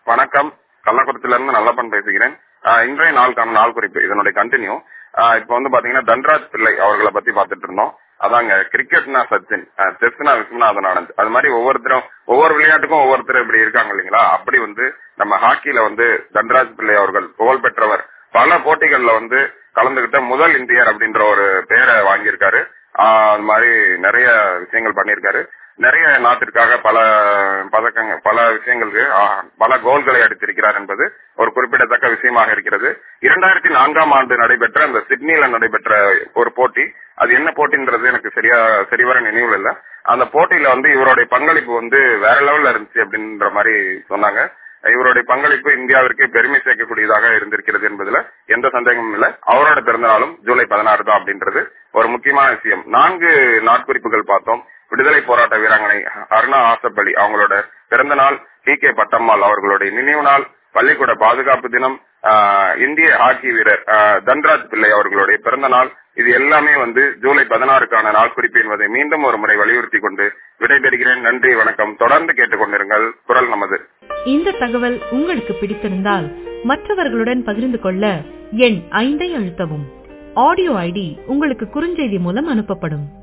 வணக்கம் கள்ளக்குறிச்சியில இருந்து நல்லப்பன் பேசுகிறேன் ஆஹ் இன்றைய நாளுக்கான நாள் குறிப்பு இதனுடைய கண்டினியூ இப்போ வந்து பாத்தீங்கன்னா தன்ராஜ் பிள்ளை அவர்களை பத்தி பார்த்துட்டு இருந்தோம் அதாங்க கிரிக்கெட்னா சச்சின் செஸ்னா விஸ்வநாதன் ஆனந்த் அது மாதிரி ஒவ்வொருத்தரும் ஒவ்வொரு விளையாட்டுக்கும் ஒவ்வொருத்தர் இப்படி இருக்காங்க இல்லைங்களா அப்படி வந்து நம்ம ஹாக்கில வந்து தன்ராஜ் பிள்ளை அவர்கள் புகழ் பெற்றவர் பல போட்டிகள்ல வந்து கலந்துகிட்ட முதல் இந்தியர் அப்படின்ற ஒரு பெயரை வாங்கியிருக்காரு ஆஹ் அது மாதிரி நிறைய விஷயங்கள் பண்ணியிருக்காரு நிறைய நாட்டிற்காக பல பதக்கங்கள் பல விஷயங்களுக்கு ஆஹ், பல கோல்களை அடித்திருக்கிறார் என்பது ஒரு குறிப்பிடத்தக்க விஷயமாக இருக்கிறது இரண்டாயிரத்தி நான்காம் ஆண்டு நடைபெற்ற அந்த சிட்னில நடைபெற்ற ஒரு போட்டி அது என்ன போட்டின்றது எனக்கு சரியா சரிவர நினைவில் இல்ல அந்த போட்டியில வந்து இவருடைய பங்களிப்பு வந்து வேற லெவல்ல இருந்துச்சு அப்படின்ற மாதிரி சொன்னாங்க இவருடைய பங்களிப்பு இந்தியாவிற்கு பெருமை சேர்க்கக்கூடியதாக இருந்திருக்கிறது என்பதுல எந்த சந்தேகமும் இல்ல அவரோட பிறந்த நாளும் ஜூலை பதினாறு தான் அப்படின்றது ஒரு முக்கியமான விஷயம் நான்கு நாட்குறிப்புகள் பார்த்தோம் விடுதலை போராட்ட வீராங்கனை அருணா ஆசப்பள்ளி அவங்களோட பிறந்த நாள் டி கே பட்டம்மாள் அவர்களுடைய நினைவு நாள் பள்ளிக்கூட பாதுகாப்பு தினம் ஆஹ், இந்திய ஹாக்கி வீரர் ஆஹ், தன்ராஜ் பிள்ளை அவர்களுடைய பிறந்த நாள் இது எல்லாமே வந்து ஜூலை பதினாறுக்கான நாள் குறிப்பு என்பதை மீண்டும் ஒரு முறை வலியுறுத்தி கொண்டு விடைபெறுகிறேன் நன்றி வணக்கம் தொடர்ந்து கேட்டுக்கொண்டிருங்கள் குரல் நமது இந்த தகவல் உங்களுக்கு பிடித்திருந்தால் மற்றவர்களுடன் பகிர்ந்து கொள்ள எண் ஐந்தை அழுத்தவும் ஆடியோ ஐடி உங்களுக்கு குறுஞ்செய்தி மூலம் அனுப்பப்படும்